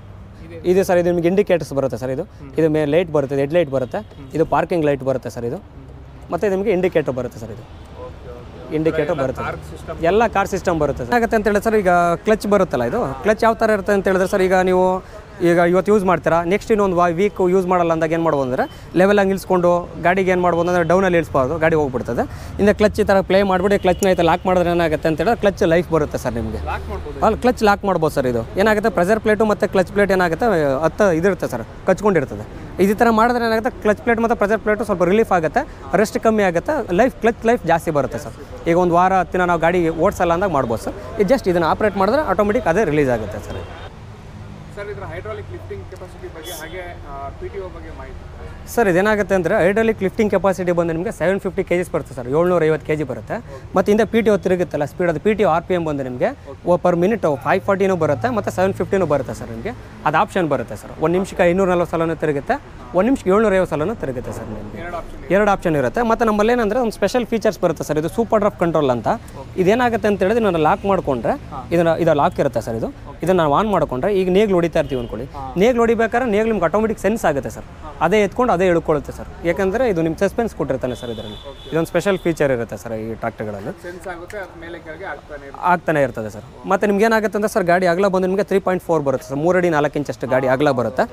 S2: ಇದು ಸರ್ ಇದು ನಿಮಗೆ ಇಂಡಿಕೇಟರ್ಸ್ ಬರುತ್ತೆ ಸರ್ ಇದು ಇದು ಮೇ ಲೈಟ್ ಬರುತ್ತೆ ಹೆಡ್ ಲೈಟ್ ಬರುತ್ತೆ ಇದು ಪಾರ್ಕಿಂಗ್ ಲೈಟ್ ಬರುತ್ತೆ ಸರ್ ಇದು ಮತ್ತು ನಿಮಗೆ ಇಂಡಿಕೇಟರ್ ಬರುತ್ತೆ ಸರ್ ಇದು ಇಂಡಿಕೇಟರ್ ಬರುತ್ತೆ ಸರ್.
S1: ಸಿಸ್ಟಮ್
S2: ಎಲ್ಲ ಕಾರ್ ಸಿಸ್ಟಮ್ ಬರುತ್ತೆ ಸರ್ ಆಗುತ್ತೆ ಅಂತ ಹೇಳಿದ್ರೆ ಸರ್ ಈಗ ಕ್ಲಚ್ ಬರುತ್ತಲ್ಲ ಇದು ಕ್ಲಚ್ ಯಾವ ಥರ ಇರುತ್ತೆ ಅಂತ ಹೇಳಿದ್ರೆ ಸರ್ ಈಗ ನೀವು ಈಗ ಇವತ್ತು ಯೂಸ್ ಮಾಡ್ತೀರಾ ನೆಕ್ಸ್ಟ್ ಇನ್ನೊಂದು ವೀಕ್ ಯೂಸ್ ಮಾಡಲ್ಲ ಅಂದಾಗ ಏನು ಮಾಡ್ಬೋದು ಅಂದರೆ ಲೆವೆಲಾಗಿ ನಿಲ್ಸ್ಕೊಂಡು ಗಾಡಿಗೆ ಏನು ಮಾಡ್ಬೋದು ಅಂದರೆ ಡೌನಲ್ಲಿ ಇಳಿಸ್ಬಾರ್ದು ಗಾಡಿ ಹೋಗ್ಬಿಡ್ತದೆ ಇನ್ನು ಕ್ಲಚ್ ಈ ಥರ ಪ್ಲೇ ಮಾಡಿಬಿಟ್ಟು ಕ್ಲಚ್ನ ಐತೆ ಲಾಕ್ ಮಾಡಿದ್ರೆ ಏನಾಗುತ್ತೆ ಅಂತ ಹೇಳಿದ್ರೆ ಕ್ಲಚ್ ಲೈಫ್ ಬರುತ್ತೆ ಸರ್ ನಿಮಗೆ
S1: ಲಾಕ್ ಮಾಡ್ಬೋದು
S2: ಅಲ್ಲಿ ಕ್ಲಚ್ ಲಾಕ್ ಮಾಡ್ಬೋದು ಸರ್ ಇದು ಏನಾಗುತ್ತೆ ಪ್ರೆಷರ್ ಪ್ಲೇಟು ಮತ್ತು ಕ್ಲಚ್ ಪ್ಲೇಟ್ ಏನಾಗುತ್ತೆ ಹತ್ತು ಇದಿರುತ್ತೆ ಸರ್ ಕಚ್ಕೊಂಡಿರ್ತದೆ ಈ ಥರ ಮಾಡಿದ್ರೆ ಏನಾಗುತ್ತೆ ಕ್ಲಚ್ ಪ್ಲೇಟ್ ಮತ್ತು ಪ್ರೆಷರ್ ಪ್ಲೇಟು ಸ್ವಲ್ಪ ರಿಲೀಫ್ ಆಗುತ್ತೆ ರೆಸ್ಟ್ ಕಮ್ಮಿ ಆಗುತ್ತೆ ಲೈಫ್ ಕ್ಲಚ್ ಲೈಫ್ ಜಾಸ್ತಿ ಬರುತ್ತೆ ಸರ್ ಈಗ ಒಂದು ವಾರ ಹತ್ತು ದಿನ ನಾವು ಗಾಡಿ ಓಡಿಸಲ್ಲ ಅಂದಾಗ ಮಾಡ್ಬೋದು ಸರ್ ಇದು ಜಸ್ಟ್ ಇದನ್ನು ಆಪ್ರೇಟ್ ಮಾಡಿದ್ರೆ ಆಟೋಮೆಟಿಕ್ ಅದೇ ರಿಲೀಸ್ ಆಗುತ್ತೆ ಸರ್
S1: ಸರ್ ಇದರ ಹೈಡ್ರಾಲಿಕ್ ಲಿಫ್ಟಿಂಗ್ ಕೆಪಾಸಿಟಿ ಬಗ್ಗೆ ಹಾಗೆ ಪಿ ಟಿ ಒ ಬಗ್ಗೆ ಮಾಹಿತಿ
S2: ಸರ್ ಇದೇನಾಗುತ್ತೆ ಅಂದರೆ ಹೈಡ್ರಾಲಿಕ್ ಲಿಫ್ಟಿಂಗ್ ಕೆಪಾಸಿಟಿ ಬಂದು ನಿಮಗೆ ಸೆವೆನ್ ಫಿಫ್ಟಿ ಕೆ ಜಿಸ್ ಬರುತ್ತೆ ಸರ್ ಏಳ್ನೂರ ಐವತ್ತು ಕೆ ಜಿ ಬರುತ್ತೆ ಮತ್ತು ಹಿಂದೆ ಪಿ ಟಿ ಒ ತಿರುಗುತ್ತಲ್ಲ ಸ್ಪೀಡ್ ಅದು P T R P M ಬಂದು ನಿಮಗೆ ಪರ್ ಮಿನಿಟ್ ಫೈವ್ ಫಾರ್ಟಿನೂ ಬರುತ್ತೆ ಮತ್ತು ಸೆವೆನ್ ಫಿಫ್ಟಿನೂ ಬರುತ್ತೆ ಸರ್ ನಿಮಗೆ ಅದು ಆಪ್ಷನ್ ಬರುತ್ತೆ ಸರ್ ಒಂದು ನಿಮಿಷಕ್ಕೆ ಐನೂರ ನಲ್ವತ್ತು ಸಲನೂ ತಿರುಗುತ್ತೆ ಒಂದು ನಿಮಿಷಕ್ಕೆ ಏಳ್ನೂರ ಐವತ್ತು ಸಲನೂ ತಿರುಗುತ್ತೆ ಸರ್ ನಿಮಗೆ
S1: ಎರಡು ಆಪ್ಷನ್
S2: ಎರಡು ಆಪ್ಷನ್ ಇರುತ್ತೆ ಮತ್ತು ನಮ್ಮಲ್ಲಿ ಏನಂದರೆ ಒಂದು ಸ್ಪೆಷಲ್ ಫೀಚರ್ಸ್ ಬರುತ್ತೆ ಸರ್ ಇದು ಸೂಪರ್ ಡ್ರಾಫ್ಟ್ ಕಂಟ್ರೋಲ್ ಅಂತ ಇದೇನಾಗುತ್ತೆ ಅಂತ ಹೇಳಿದ್ರೆ ನಾನು ಲಾಕ್ ಮಾಡಿಕೊಂಡ್ರೆ ಇದನ್ನ ಇದು ಲಾಕ್ ಇರುತ್ತೆ ಸರ್ ಇದು ಇದನ್ನು ನಾವು ಆನ್ ಮಾಡಿಕೊಂಡ್ರೆ ಈಗ ನೇಗ್ಲು ಹೊಡಿತಾ ಇರ್ತೀವಿ ಅನ್ಕೊಳ್ಳಿ ನೇಗ್ಲು ಹೊಡಿಬೇಕಾದ್ರೆ ನೇಗ್ಲು ನಿಮ್ಗೆ ಆಟೋಮೆಟಿಕ್ ಸೆನ್ಸ್ ಆಗುತ್ತೆ ಸರ್ ಅದೇ ಎತ್ಕೊಂಡು ಅದೇ ಇಳ್ಕೊಳ್ಳುತ್ತೆ ಸರ್ ಯಾಕಂದರೆ ಇದು ನಿಮ್ಮ ಸಸ್ಪೆನ್ಸ್ ಕೊಟ್ಟಿರ್ತಾನೆ ಸರ್ ಇದರಲ್ಲಿ ಇದೊಂದು ಸ್ಪೆಷಲ್ ಫೀಚರ್ ಇರುತ್ತೆ ಸರ್ ಈ ಟ್ರಾಕ್ಟರ್ಗಳಲ್ಲಿ
S1: ಸೆನ್ಸ್ ಆಗುತ್ತೆ ಅದ್ರ ಮೇಲೆ ಕೆಳಗೆ ಆಗ್ತಾನೆ ಇರುತ್ತೆ
S2: ಆಗ್ತಾನೆ ಇರ್ತದೆ ಸರ್ ಮತ್ತು ನಿಮ್ಗೆ ಏನಾಗುತ್ತೆ ಅಂದ್ರೆ ಸರ್ ಗಾಡಿ ಅಗಲ ಬಂದು ನಿಮಗೆ ತ್ರೀ ಪಾಯಿಂಟ್ ಫೋರ್ ಬರುತ್ತೆ ಸರ್ ಮೂರಡಿ ನಾಲ್ಕು ಇಂಚಷ್ಟು ಗಾಡಿ ಅಗಲ ಬರುತ್ತೆ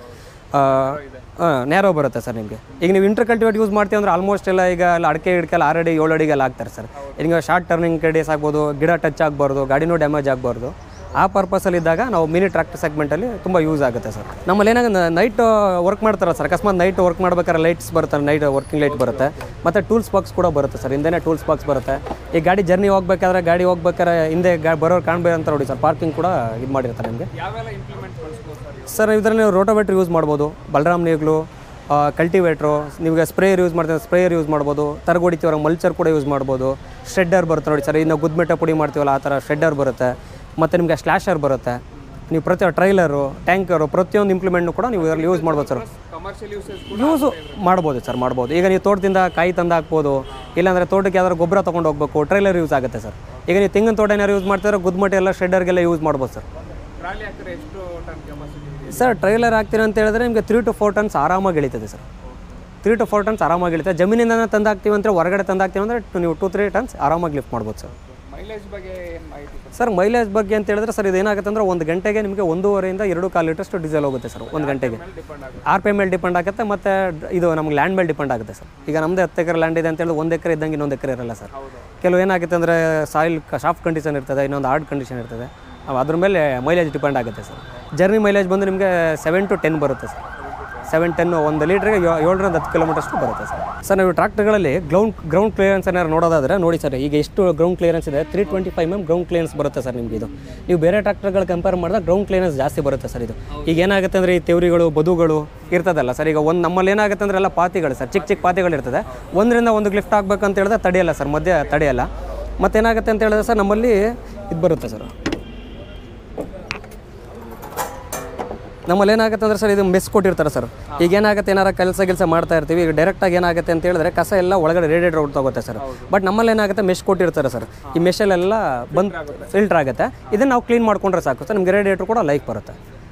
S2: ನ್ಯಾರೋ ಬರುತ್ತೆ ಸರ್ ನಿಮಗೆ ಈಗ ನೀವು ಇಂಟರ್ ಕಲ್ಟಿವೇಟ್ ಯೂಸ್ ಮಾಡ್ತೀವಿ ಅಂದ್ರೆ ಆಲ್ಮೋಸ್ಟ್ ಎಲ್ಲ ಈಗ ಎಲ್ಲ ಅಡಿಕೆ ಗಿಡಕ್ಕೆಲ್ಲ ಆರು ಅಡಿ ಏಳು ಅಡಿಗೆಲ್ಲ ಹಾಕ್ತಾರೆ ಸರ್ ಈಗ ಶಾರ್ಟ್ ಟರ್ನಿಂಗ್ ಕಡೆಸ್ ಆಗ್ಬೋದು ಗಿಡ ಟಚ್ ಆಗಬಾರ್ದು ಗಾಡಿನೂ ಡ್ಯಾಮೇಜ್ ಆಗಬಾರ್ದು ಆ ಪರ್ಪಸಲ್ಲಿ ಇದ್ದಾಗ ನಾವು ಮಿನಿ ಟ್ರಾಕ್ಟರ್ ಸೆಗ್ಮೆಂಟಲ್ಲಿ ತುಂಬ ಯೂಸ್ ಆಗುತ್ತೆ ಸರ್ ನಮ್ಮಲ್ಲಿ ಏನಾಗ ನೈಟ್ ವರ್ಕ್ ಮಾಡ್ತಾರೆ ಸರ್ ಅಕಸ್ಮಾತ್ ನೈಟ್ ವರ್ಕ್ ಮಾಡ್ಬೇಕಾದ್ರೆ ಲೈಟ್ಸ್ ಬರುತ್ತೆ ನೈಟ್ ವರ್ಕಿಂಗ್ ಲೈಟ್ ಬರುತ್ತೆ ಮತ್ತು ಟೂಲ್ಸ್ ಬಾಕ್ಸ್ ಕೂಡ ಬರುತ್ತೆ ಸರ್ ಹಿಂದೆನೇ ಟೂಲ್ಸ್ ಬಾಕ್ಸ್ ಬರುತ್ತೆ ಈ ಗಾಡಿ ಜರ್ನಿ ಹೋಗ್ಬೇಕಾದ್ರೆ ಗಾಡಿ ಹೋಗ್ಬೇಕಾದ್ರೆ ಹಿಂದೆ ಗಾ ಬರೋರು ಕಾಣ್ಬೇಕು ಅಂತ ನೋಡಿ ಸರ್ ಪಾರ್ಕಿಂಗ್ ಕೂಡ ಇದು ಮಾಡಿರ್ತಾರೆ ನಿಮಗೆ
S1: ಯಾವೆಲ್ಲ ಇಂಪ್ಲಿಮೆಂಟ್ ಬಳಸ್ಬೋದು ಸರ್ ಇವು
S2: ಸರ್ ಇದರಲ್ಲಿ ನೀವು ರೋಟೋವೇಟ್ರ್ ಯೂಸ್ ಮಾಡ್ಬೋದು ಬಲರಾಮ್ ನೇಗ್ಲು ಕಲ್ಟಿವೇಟ್ರು ನಿಮಗೆ ಸ್ಪ್ರೇಯರ್ ಯೂಸ್ ಮಾಡ್ತೀವಿ ಸ್ಪ್ರೇಯರ್ ಯೂಸ್ ಮಾಡ್ಬೋದು ತರಗೊಡಿತೀವ್ರ ಮಲ್ಚರ್ ಕೂಡ ಯೂಸ್ ಮಾಡ್ಬೋದು ಶೆಡ್ಡರ್ ಬರುತ್ತೆ ನೋಡಿ ಸರ್ ಇನ್ನು ಗುದ್ಮೆಟ ಪುಡಿ ಮಾಡ್ತೀವಲ್ಲ ಆ ಥರ ಶೆಡ್ಡರ್ ಬರುತ್ತೆ ಮತ್ತು ನಿಮಗೆ ಸ್ಲ್ಯಾಶರ್ ಬರುತ್ತೆ ನೀವು ಪ್ರತಿ ಟ್ರೈಲರು ಟ್ಯಾಂಕರು ಪ್ರತಿಯೊಂದು ಇಂಪ್ಲಿಮೆಂಟ್ನು ಕೂಡ ನೀವು ಇದರಲ್ಲಿ ಯೂಸ್ ಮಾಡ್ಬೋದು ಸರ್
S1: ಕಮರ್ಷಿಯಲ್ ಯೂಸೇಜ್ ಕೂಡ
S2: ಯೂಸು ಮಾಡ್ಬೋದು ಸರ್ ಮಾಡ್ಬೋದು ಈಗ ನೀವು ತೋಟದಿಂದ ಕಾಯಿ ತಂದು ಹಾಕ್ಬೋದು ಇಲ್ಲಾಂದರೆ ತೋಟಕ್ಕೆ ಯಾವ್ದಾದ್ರು ಗೊಬ್ಬರ ತೊಗೊಂಡು ಹೋಗ್ಬೇಕು ಟ್ರೈಲರ್ ಯೂಸ್ ಆಗುತ್ತೆ ಸರ್ ಈಗ ನೀವು ತೆಂಗಿನ ತೋಟ ಏನಾದ್ರು ಯೂಸ್ ಮಾಡ್ತಾರೆ ಗುದ್ಮಟ್ಟಿ ಎಲ್ಲ ಶೆಡ್ಡರ್ಗೆಲ್ಲ ಯೂಸ್ ಮಾಡ್ಬೋದು ಸರ್
S1: ಟ್ರಾಲಿ ಹಾಕಿದ್ರೆ ಎಷ್ಟು ಟನ್ ಕೆಪಾಸಿಟಿ ಇದೆ
S2: ಸರ್ ಟ್ರೈಲರ್ ಹಾಕ್ತೀನಿ ಅಂತ ಹೇಳಿದ್ರೆ ನಿಮಗೆ ತ್ರೀ ಟು ಫೋರ್ ಟನ್ಸ್ ಆರಾಮಾಗಿ ಇಳಿತದೆ sir three to four tons ಆರಾಮಾಗಿ ಇಳಿತದೆ ಜಮೀನಿಂದ ತಂದು ಹಾಕ್ತೀವಿ ಅಂದರೆ ಹೊರಗಡೆ ತಂದು ಹಾಕ್ತೀವಿ ಅಂದರೆ ನೀವು ಟು ತ್ರೀ ಟನ್ಸ್ ಆರಾಮಾಗಿ ಲಿಫ್ಟ್ ಮಾಡ್ಬೋದು ಸರ್
S1: ಮೈಲೇಜ್ ಬಗ್ಗೆ ಏನು ಮಾಹಿತಿ ಸರ್
S2: ಸರ್ ಮೈಲೇಜ್ ಬಗ್ಗೆ ಅಂತ ಹೇಳಿದ್ರೆ ಸರ್ ಇದು ಏನಾಗುತ್ತೆ ಅಂದರೆ ಒಂದು ಗಂಟೆಗೆ ನಿಮಗೆ ಒಂದೂವರೆಯಿಂದ ಎರಡು ಕಾಲು ಲೀಟರ್ಷ್ಟು ಡೀಸೆಲ್ ಹೋಗುತ್ತೆ ಸರ್ ಒಂದು ಗಂಟೆಗೆ
S1: ಮೇಲೆ ಡಿಪೆಂಡ್ ಆಗುತ್ತೆ
S2: ಆರ್ ಪಿ ಮೇಲೆ ಡಿಪೆಂಡ್ ಆಗುತ್ತೆ ಮತ್ತು ಇದು ನಮ್ಗೆ ಲ್ಯಾಂಡ್ ಮೇಲೆ ಡಿಪೆಂಡ್ ಆಗುತ್ತೆ ಸರ್ ಈಗ ನಮ್ಮದೇ ಹತ್ತು ಎಕರೆ ಲ್ಯಾಂಡ್ ಇದೆ ಅಂತ ಹೇಳಿದ್ರೆ ಒಂದು ಎಕರೆ ಇದ್ದಂಗೆ ಇನ್ನೊಂದು ಎಕರೆ ಇರಲ್ಲ ಸರ್
S1: ಹೌದು
S2: ಕೆಲವು ಏನಾಗುತ್ತೆ ಅಂದರೆ ಸಾಯಿಲ್ ಸಾಫ್ಟ್ ಕಂಡೀಷನ್ ಇರ್ತದೆ ಇನ್ನೊಂದು ಹಾರ್ಡ್ ಕಂಡೀಷನ್ ಇರ್ತದೆ ಅವ್ ಅದ್ರ ಮೇಲೆ ಮೈಲೇಜ್ ಡಿಪೆಂಡ್ ಆಗುತ್ತೆ ಸರ್ ಜರ್ನಿ ಮೈಲೇಜ್ ಬಂದು ನಿಮಗೆ ಸೆವೆನ್ ಟು ಟೆನ್ ಬರುತ್ತೆ ಸರ್ ಸೆವೆನ್ ಟೆನ್ ಒಂದು ಲೀಟ್ರಿಗೆ ಏಳರಿಂದ ಹತ್ತು ಕಿಲೋಮೀಟರ್ ಅಷ್ಟು ಬರುತ್ತೆ ಸರ್ ಸರ್ ನಾವು ಟ್ರಾಕ್ಟರ್ಗಳಲ್ಲಿ ಗ್ರೌಂಡ್ ಗ್ರೌಂಡ್ ಕ್ಲಿಯರೆನ್ಸ್ ಏನಾದ್ರು ನೋಡೋದಾದ್ರೆ ನೋಡಿ ಸರ್ ಈಗ ಎಷ್ಟು ಗ್ರೌಂಡ್ ಕ್ಲಿಯರೆನ್ಸ್ ಇದೆ three twenty five M ground clearance ಬರುತ್ತೆ ಸರ್ ನಿಮಗೆ ಇದು ನೀವು ಬೇರೆ ಟ್ರಾಕ್ಟರ್ಗಳು ಕಂಪೇರ್ ಮಾಡಿದ್ರೆ ಗ್ರೌಂಡ್ ಕ್ಲಿಯರೆನ್ಸ್ ಜಾಸ್ತಿ ಬರುತ್ತೆ ಸರ್ ಇದು ಈಗ ಏನಾಗುತ್ತೆ ಅಂದರೆ ಈ ತೆವರಿಗಳು ಬದುಗಳು ಇರ್ತದಲ್ಲ ಸರ್ ಈಗ ಒಂದು ನಮ್ಮಲ್ಲಿ ಏನಾಗುತ್ತೆ ಅಂದ್ರೆ ಎಲ್ಲ ಪಾತಿಗಳು ಸರ್ ಚಿಕ್ಕ ಚಿಕ್ಕ ಪಾತಿಗಳು ಇರ್ತದೆ ಒಂದರಿಂದ ಒಂದು ಲಿಫ್ಟ್ ಆಗಬೇಕಂತ ಹೇಳಿದ್ರೆ ತಡೆಯಲ್ಲ ಸರ್ ಮಧ್ಯೆ ತಡೆಯಲ್ಲ ಮತ್ತೇನಾಗುತ್ತೆ ಅಂತ ಹೇಳಿದ್ರೆ ಸರ್ ನಮ್ಮಲ್ಲಿ ಇದು ಬರುತ್ತೆ ಸರ್ ನಮ್ಮಲ್ಲಿ ಏನಾಗುತ್ತೆ ಅಂದ್ರೆ ಸರ್ ಇದು ಮೆಸ್ ಕೊಟ್ಟಿರ್ತಾರೆ ಸರ್ ಈಗ ಏನಾಗುತ್ತೆ ಏನಾರ ಕೆಲಸ ಕೆಲಸ ಮಾಡ್ತಾ ಇರ್ತೀವಿ ಈಗ ಡೈರೆಕ್ಟಾಗಿ ಏನಾಗುತ್ತೆ ಅಂತ ಹೇಳಿದ್ರೆ ಕಸ ಎಲ್ಲ ಒಳಗಡೆ ರೇಡಿಯೇಟರ್ ಔಟ್ ತಗೋತೆ ಸರ್ ಬಟ್ ನಮ್ಮಲ್ಲಿ ಏನಾಗುತ್ತೆ ಮೆಶ್ ಕೊಟ್ಟಿರ್ತಾರೆ ಸರ್ ಈ ಮೆಶಲ್ಲೆಲ್ಲ ಬಂದು ಫಿಲ್ಟರ್ ಆಗುತ್ತೆ ಇದನ್ನು ನಾವು ಕ್ಲೀನ್ ಮಾಡ್ಕೊಂಡ್ರೆ ಸಾಕು ಸರ್ ನಿಮಗೆ ರೇಡಿಯೇಟರ್ ಕೂಡ ಲೈಫ್ ಬರುತ್ತೆ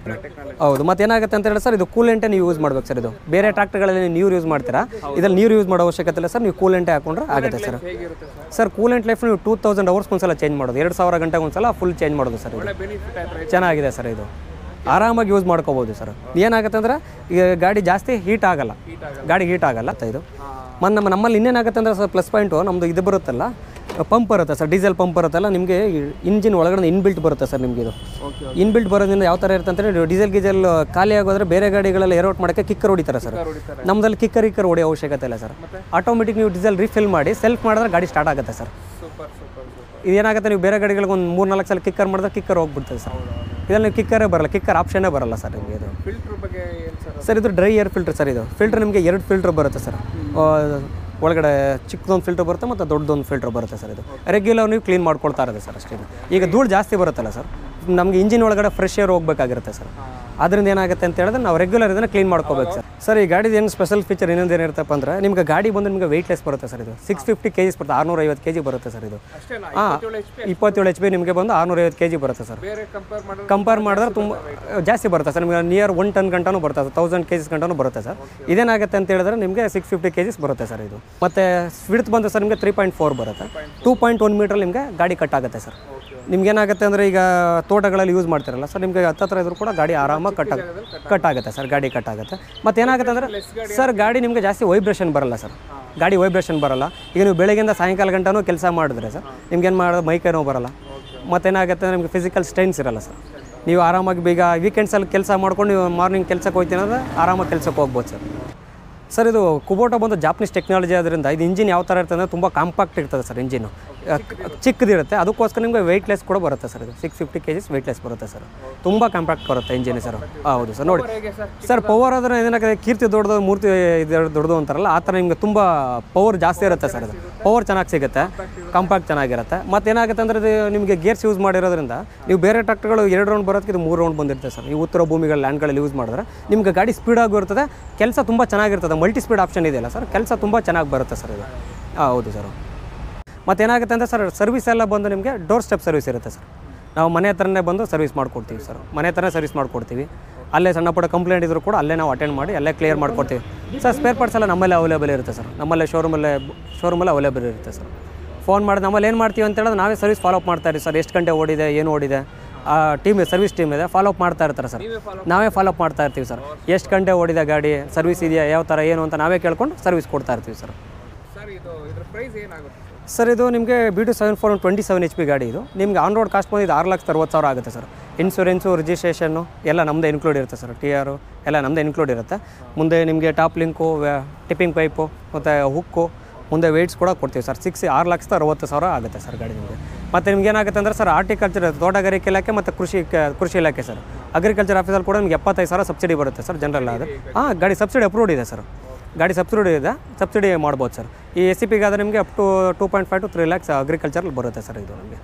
S2: ಹೌದು ಮತ್ತೆ ಏನಾಗುತ್ತೆ ಅಂತ ಹೇಳಿದ್ರೆ ಸರ್ ಇದು ಕೂಲೆಂಟೇ ನೀವು ಯೂಸ್ ಮಾಡ್ಬೇಕು ಸರ್ ಇದು ಬೇರೆ ಟ್ರಾಕ್ಟರ್ಗಳಲ್ಲಿ ನೀರು ಯೂಸ್ ಮಾಡ್ತೀರಾ ಇದ್ರಲ್ಲಿ ನೀರು ಯೂಸ್ ಮಾಡೋ ಅವಶ್ಯಕತೆ ಇಲ್ಲ ಸರ್ ನೀವು ಕೂಲೆಂಟೇ ಹಾಕೊಂಡ್ರೆ ಆಗುತ್ತೆ ಸರ್
S1: ಹೇಗಿರುತ್ತೆ ಸರ್
S2: ಸರ್ ಕೂಲೆಂಟ್ ಲೈಫ್ ನೀವು ಟೂ ತೌಸಂಡ್ ಅವರ್ಸ್ ಒಂದ್ಸಲ ಚೇಂಜ್ ಮಾಡೋದು ಎರಡು ಸಾವಿರ ಗಂಟೆಗೆ ಒಂದ್ಸಲ ಫುಲ್ ಚೇಂಜ್ ಮಾಡೋದು ಸರ್ ಇದು
S1: ಒಳ್ಳೆ ಬೆನಿಫಿಟ್ ಆಯ್ತು
S2: ಚೆನ್ನಾಗಿದೆ ಸರ್ ಇದು ಆರಾಮಾಗಿ ಯೂಸ್ ಮಾಡ್ಕೋಬೋದು ಸರ್ ಏನಾಗುತ್ತೆ ಅಂದ್ರೆ ಈಗ ಗಾಡಿ ಜಾಸ್ತಿ ಹೀಟ್ ಆಗಲ್ಲ ಗಾಡಿ ಹೀಟ್ ಆಗಲ್ಲ ಅಂತ ಇದು ಮತ್ತು ನಮ್ಮ ನಮ್ಮಲ್ಲಿ ಇನ್ನೇನಾಗುತ್ತೆ ಅಂದ್ರೆ ಸರ್ ಪ್ಲಸ್ ಪಾಯಿಂಟು ನಮ್ಮದು ಇದು ಬರುತ್ತಲ್ಲ ಪಂಪ್ ಬರುತ್ತೆ ಸರ್ ಡೀಸೆಲ್ ಪಂಪ್ ಬರುತ್ತಲ್ಲ ನಿಮಗೆ ಇಂಜಿನ್ ಒಳಗಡೆ ಇನ್ಬಿಲ್ಟ್ ಬರುತ್ತೆ ಸರ್ ನಿಮಗೆ ಇದು
S1: ಓಕೆ
S2: ಇನ್ಬಿಲ್ಟ್ ಬರೋದ್ರಿಂದ ಯಾವ ಥರ ಇರುತ್ತೆ ಅಂದರೆ ಡೀಸೆಲ್ ಗೀಸೆಲ್ ಖಾಲಿ ಆಗೋದ್ರೆ ಬೇರೆ ಗಾಡಿಗಳೆಲ್ಲ ಏರ್ಔಟ್ ಮಾಡೋಕ್ಕೆ ಕಿಕ್ಕರ್ ಹೊಡಿತಾರೆ ಸರ್
S1: ಹೊಡಿತಾರೆ
S2: ನಮ್ಮದಲ್ಲಿ ಕಿಕ್ಕರ್ ಕಿಕ್ಕರ್ ಹೊಡೆಯೋ ಅವಶ್ಯಕತೆ ಇಲ್ಲ ಸರ್ ಆಟೋಮೆಟಿಕ್ ನೀವು ಡೀಸೆಲ್ ರೀಫಿಲ್ ಮಾಡಿ ಸೆಲ್ಫ್ ಮಾಡಿದ್ರೆ ಗಾಡಿ ಸ್ಟಾರ್ಟ್ ಆಗುತ್ತೆ ಸರ್
S1: ಸೂಪರ್ ಸೂಪರ್ ಸೂಪರ್
S2: ಇದೇನಾಗುತ್ತೆ ನೀವು ಬೇರೆ ಗಾಡಿಗಳಿಗೆ ಒಂದು ಮೂರು ನಾಲ್ಕು ಸಲ ಕಿಕ್ಕರ್ ಮಾಡಿದ್ರೆ ಕಿಕ್ಕರ್ ಹೋಗ್ಬಿಡ್ತದೆ ಸರ್ ಇದ್ರಲ್ಲಿ ನೀವು ಕಿಕ್ಕರೇ ಬರಲ್ಲ ಕಿಕ್ಕರ್ ಆಪ್ಷನ್ನೇ ಬರಲ್ಲ ಸರ್ ನಿಮಗೆ ಇದು
S1: ಫಿಲ್ಟರ್ ಬಗ್ಗೆ ಏನು ಸರ್
S2: ಸರ್ ಇದು ಡ್ರೈ ಏರ್ ಫಿಲ್ಟರ್ ಸರ್ ಇದು ಫಿಲ್ಟರ್ ನಿಮಗೆ ಎರಡು ಫಿಲ್ಟರ್ ಬರುತ್ತೆ ಸರ್ ಆ, ಒಳಗಡೆ ಚಿಕ್ಕದೊಂದು ಫಿಲ್ಟರ್ ಬರುತ್ತೆ ಮತ್ತು ದೊಡ್ಡದೊಂದು ಫಿಲ್ಟರ್ ಬರುತ್ತೆ ಸರ್ ಇದು ರೆಗ್ಯುಲರ್ ನೀವು ಕ್ಲೀನ್ ಮಾಡ್ಕೊಳ್ತಾ ಇರೋದು ಸರ್ ಅಷ್ಟೇ ಈಗ ಧೂಳು ಜಾಸ್ತಿ ಬರುತ್ತಲ್ಲ ಸರ್ ನಮಗೆ ಇಂಜಿನ್ ಒಳಗಡೆ ಫ್ರೆಶ್ ಏರ್ ಹೋಗ್ಬೇಕಾಗಿರುತ್ತೆ ಸರ್ ಅದರಿಂದ ಏನಾಗುತ್ತೆ ಅಂತ ಹೇಳಿದ್ರೆ ನಾವು ರೆಗ್ಯುಲರ್ ಇದನ್ನು ಕ್ಲೀನ್ ಮಾಡ್ಕೋಬೇಕು ಸರ್ ಸರ್ ಈ ಗಾಡಿದು ಏನು ಸ್ಪೆಷಲ್ ಫೀಚರ್ ಇನ್ನೊಂದು ಏನಿರುತ್ತಪ್ಪ ಅಂದ್ರೆ ನಿಮ್ಗೆ ಗಾಡಿ ಬಂದು ನಿಮಗೆ ವೆಯ್ಟ್ಲೆಸ್ ಬರುತ್ತೆ ಸರ್ ಇದು ಸಿಕ್ಸ್ ಫಿಫ್ಟಿ ಕೆ ಜಿಸ್ ಬರುತ್ತೆ ಆರುನೂರ ಐವತ್ತು ಕೆ ಜಿ ಬರುತ್ತೆ ಸರ್ ಇದು
S1: ಅಷ್ಟೇನಾ
S2: ಹಾಂ
S1: ಇಪ್ಪತ್ತೇಳು ಎಚ್ ಪಿ
S2: ಇಪ್ಪತ್ತೇಳು ಎಚ್ ಪಿ ನಿಮಗೆ ಬಂದು ಆರುನೂರೈವತ್ತು ಕೆ ಜಿ ಬರುತ್ತೆ ಸರ್
S1: ಬೇರೆ ಕಂಪೇರ್ ಮಾಡಿದ್ರೆ
S2: ಕಂಪೇರ್ ಮಾಡಿದ್ರೆ ತುಂಬ ಜಾಸ್ತಿ ಬರುತ್ತೆ ಸರ್ ನಿಮಗೆ ನಿಯರ್ ಒನ್ ಟನ್ ಗಂಟನೂ ಬರುತ್ತೆ ತೌಸಂಡ್ ಕೆ ಜಿಸ್ ಗಂಟನೂ ಬರುತ್ತೆ ಸರ್ ಇದೇನಾಗುತ್ತೆ ಅಂತ ಹೇಳಿದ್ರೆ ನಿಮಗೆ ಸಿಕ್ಸ್ ಫಿಫ್ಟಿ ಕೆ ಜಿಸ್ ಬರುತ್ತೆ ಸರ್ ಇದು ಮತ್ತು ಸ್ವಿಡ್ತ್ ಬಂದು ಸರ್ ನಿಮಗೆ ತ್ರೀ ಪಾಯಿಂಟ್ ಫೋರ್ ಬರುತ್ತೆ ಟೂ ಪಾಯಿಂಟ್ ಒನ್ ಮೀಟ್ರ್ ನಿಮಗೆ ಗಾಡಿ ಕಟ್ ಆಗುತ್ತೆ ಸರ್ ನಿಮ್ಗೆ ಏನಾಗುತ್ತೆ ಅಂದರೆ ಈಗ ತೋಟಗಳಲ್ಲಿ ಯೂಸ್ ಮಾಡ್ತಿರಲ್ಲ ಸರ್ ನಿಮಗೆ ಹತ್ತತ್ರ ಇದ್ರೂ ಕೂಡ ಗಾಡಿ ಆರಾಮಾಗಿ ಕಟ್ ಆಗ ಕಟ್ ಆಗುತ್ತೆ ಸರ್ ಗಾಡಿ ಕಟ್ ಆಗುತ್ತೆ ಮತ್ತು ಏನಾಗುತ್ತೆ ಅಂದರೆ ಸರ್ ಗಾಡಿ ನಿಮಗೆ ಜಾಸ್ತಿ ವೈಬ್ರೇಷನ್ ಬರಲ್ಲ ಸರ್ ಗಾಡಿ ವೈಬ್ರೇಷನ್ ಬರಲ್ಲ ಈಗ ನೀವು ಬೆಳಗ್ಗೆಯಿಂದ ಸಾಯಂಕಾಲ ಗಂಟನೂ ಕೆಲಸ ಮಾಡಿದ್ರೆ ಸರ್ ನಿಮ್ಗೇನು ಮಾಡೋದು ಮೈಕೈ ನೋವು ಬರಲ್ಲ ಮತ್ತೇನಾಗುತ್ತೆ ಅಂದರೆ ನಿಮಗೆ ಫಿಸಿಕಲ್ ಸ್ಟ್ರೈನ್ಸ್ ಇರಲ್ಲ ಸರ್ ನೀವು ಆರಾಮಾಗಿ ಈಗ ವೀಕೆಂಡ್ಸಲ್ಲಿ ಕೆಲಸ ಮಾಡ್ಕೊಂಡು ನೀವು ಮಾರ್ನಿಂಗ್ ಕೆಲಸಕ್ಕೆ ಹೋಗ್ತೀನಿ ಅಂದರೆ ಆರಾಮಾಗಿ ಕೆಲಸಕ್ಕೆ ಹೋಗ್ಬೋದು ಸರ್ ಸರ್ ಇದು ಕುಬೋಟೋ ಬಂದು ಜಾಪನೀಸ್ ಟೆಕ್ನಾಲಜಿ ಆದ್ರಿಂದ ಇದು ಇಂಜಿನ್ ಯಾವ ಥರ ಇರ್ತದೆ ಅಂದರೆ ತುಂಬ ಕಾಂಪಾಕ್ಟ್ ಇರ್ತದೆ ಸರ್ ಇಂಜಿನು ಚಿಕ್ಕದಿರುತ್ತೆ ಅದಕ್ಕೋಸ್ಕರ ನಿಮಗೆ ವೆಯ್ಟ್ಲೆಸ್ ಕೂಡ ಬರುತ್ತೆ ಸರ್ ಇದು six fifty K Gs weightless ಬರುತ್ತೆ ಸರ್ ತುಂಬ ಕಾಂಪ್ಯಾಕ್ಟ್ ಬರುತ್ತೆ ಇಂಜಿನ್ ಸರ್ ಹೌದು ಸರ್ ನೋಡಿ
S1: ಹೇಗೆ ಸರ್
S2: ಸರ್ ಪವರ್ ಆದರೆ ಏನಾಗುತ್ತೆ ಕೀರ್ತಿ ದೊಡ್ಡದು ಮೂರ್ತಿ ಇದು ದೊಡ್ಡದು ಅಂತಾರಲ್ಲ ಆ ಥರ ನಿಮಗೆ ತುಂಬ ಪವರ್ ಜಾಸ್ತಿ ಇರುತ್ತೆ ಸರ್ ಇದು ಪವರ್ ಚೆನ್ನಾಗಿ ಸಿಗುತ್ತೆ ಕಾಂಪ್ಯಾಕ್ಟ್ ಚೆನ್ನಾಗಿರುತ್ತೆ ಮತ್ತು ಏನಾಗುತ್ತೆ ಅಂದರೆ ಇದು ನಿಮಗೆ ಗೇರ್ಸ್ ಯೂಸ್ ಮಾಡಿರೋದ್ರಿಂದ ನೀವು ಬೇರೆ ಟ್ರಾಕ್ಟರ್ಗಳು ಎರಡು ರೌಂಡ್ ಬರೋದಕ್ಕೆ ಇದು ಮೂರು ರೌಂಡ್ ಬಂದಿರುತ್ತೆ ಸರ್ ನೀವು ಉತ್ತರ ಭೂಮಿಗಳ ಲ್ಯಾಂಡ್ಗಳಲ್ಲಿ ಯೂಸ್ ಮಾಡಿದ್ರೆ ನಿಮ್ಗೆ ಗಾಡಿ ಸ್ಪೀಡಾಗೂ ಇರ್ತದೆ ಕೆಲಸ ತುಂಬ ಚೆನ್ನಾಗಿರ್ತದೆ ಮಲ್ಟಿ ಸ್ಪೀಡ್ ಆಪ್ಷನ್ ಇದೆಯಲ್ಲ ಸರ್ ಕೆಲಸ ತುಂಬ ಚೆನ್ನಾಗಿ ಬರುತ್ತೆ ಸರ್ ಇದು ಹಾಂ ಹೌದು ಸರ್ ಮತ್ತು ಏನಾಗುತ್ತೆ ಅಂದರೆ ಸರ್ ಸರ್ವಿಸ್ ಎಲ್ಲ ಬಂದು ನಿಮಗೆ ಡೋರ್ ಸ್ಟೆಪ್ ಸರ್ವಿಸ್ ಇರುತ್ತೆ ಸರ್ ನಾವು ಮನೆ ಹತ್ರನೇ ಬಂದು ಸರ್ವಿಸ್ ಮಾಡಿಕೊಡ್ತೀವಿ ಸರ್ ಮನೆ ಹತ್ರನೇ ಸರ್ವಿಸ್ ಮಾಡಿಕೊಡ್ತೀವಿ ಅಲ್ಲೇ ಸಣ್ಣ ಪುಟ್ಟ ಕಂಪ್ಲೇಂಟ್ ಇದ್ರೂ ಕೂಡ ಅಲ್ಲೇ ನಾವು ಅಟೆಂಡ್ ಮಾಡಿ ಅಲ್ಲೇ ಕ್ಲಿಯರ್ ಮಾಡ್ಕೊಡ್ತೀವಿ ಸರ್ ಸ್ಪೇರ್ ಪಾರ್ಟ್ಸ್ ಎಲ್ಲ ನಮ್ಮಲ್ಲೇ ಅವೈಲೇಬಲ್ ಇರುತ್ತೆ ಸರ್ ನಮ್ಮಲ್ಲೇ ಶೋರೂಮಲ್ಲೇ ಶೋರೂಮಲ್ಲೇ ಅವೈಲೇಬಲ್ ಇರುತ್ತೆ ಸರ್ ಫೋನ್ ಮಾಡಿ ನಮ್ಮಲ್ಲಿ ಏನು ಮಾಡ್ತೀವಿ ಅಂತ ಹೇಳಿದ್ರೆ ನಾವೇ ಸರ್ವಿಸ್ ಫಾಲೋ ಅಪ್ ಮಾಡ್ತಾ ಇದ್ದೀವಿ ಸರ್ ಎಷ್ಟು ಗಂಟೆ ಓಡಿದೆ ಏನು ಓಡಿದೆ ಆ ಟೀಮ್ ಸರ್ವಿಸ್ ಟೀಮ್ ಇದೆ ಫಾಲೋ ಅಪ್ ಮಾಡ್ತಾ ಇರ್ತಾರೆ ಸರ್ ನಾವೇ ಫಾಲೋ ಅಪ್ ಮಾಡ್ತಾ ಇರ್ತೀವಿ ಸರ್ ಎಷ್ಟು ಗಂಟೆ ಓಡಿದೆ ಗಾಡಿ ಸರ್ವಿಸ್ ಇದೆಯಾ ಯಾವ ಥರ ಏನು ಅಂತ ನಾವೇ ಕೇಳ್ಕೊಂಡು ಸರ್ವಿಸ್ ಕೊಡ್ತಾ ಇರ್ತೀವಿ ಸರ್
S1: ಸರ್ ಇದು ಇದ್ರ ಪ್ರೈಸ್ ಏನಾಗುತ್ತೆ ಸರ್
S2: ಸರ್ ಇದು ನಿಮಗೆ B two seven four twenty seven H P ಗಾಡಿ ಇದು ನಿಮ್ಗೆ ಆನ್ ರೋಡ್ ಕಾಸ್ಟ್ ಬಂದಿದ್ದು ಆರು ಲಕ್ಷದ ಅರವತ್ತು ಸಾವಿರ ಆಗುತ್ತೆ ಸರ್ ಇನ್ಸೂರೆನ್ಸು ರಿಜಿಸ್ಟ್ರೇಷನ್ನು ಎಲ್ಲ ನಮ್ಮದೇ ಇನ್ಕ್ಲೂಡ್ ಇರುತ್ತೆ ಸರ್ ಟಿ ಆರು ಎಲ್ಲ ನಮ್ಮದೇ ಇನ್ಕ್ಲೂಡ್ ಇರುತ್ತೆ ಮುಂದೆ ನಿಮಗೆ ಟಾಪ್ ಲಿಂಕು ಟಿಪ್ಪಿಂಗ್ ಪೈಪು ಮತ್ತು ಹುಕ್ಕು ಮುಂದೆ ವೆಯ್ಟ್ಸ್ ಕೂಡ ಕೊಡ್ತೀವಿ ಸರ್ ಸಿಕ್ಸ್ ಆರು ಲಕ್ಷದ ಅರವತ್ತು ಸಾವಿರ ಆಗುತ್ತೆ ಸರ್ ಗಾಡಿ ನಿಮಗೆ ಮತ್ತು ನಿಮ್ಗೆ ಏನಾಗುತ್ತೆ ಅಂದರೆ ಸರ್ ಆರ್ಟಿಕಲ್ಚರ್ ತೋಟಗಾರಿಕೆ ಇಲಾಖೆ ಮತ್ತು ಕೃಷಿ ಕ- ಕೃಷಿ ಇಲಾಖೆ ಸರ್ ಅಗ್ರಿಕಲ್ಚರ್ ಆಫೀಸಲ್ಲಿ ಕೂಡ ನಿಮ್ಗೆ ಎಪ್ಪತ್ತೈದು ಸಾವಿರ ಸಬ್ಸಿಡಿ ಬರುತ್ತೆ ಸರ್ ಜನರಲ್ ಅದು ಹಾಂ ಗಾಡಿ ಸಬ್ಸಿಡಿ ಅಪ್ರೂವ್ಡ್ ಇದೆ ಸರ್ ಗಾಡಿ ಸಬ್ಸಿಡಿ ಇದೆ ಸಬ್ಸಿಡಿ ಮಾಡ್ಬೋದು ಸರ್ ಈ ಎಸ್ ಸಿ ಪಿಗಾದರೆ ನಿಮಗೆ up to two point five to three lakhs agriculture ಬರುತ್ತೆ ಸರ್ ಇದು ನಮಗೆ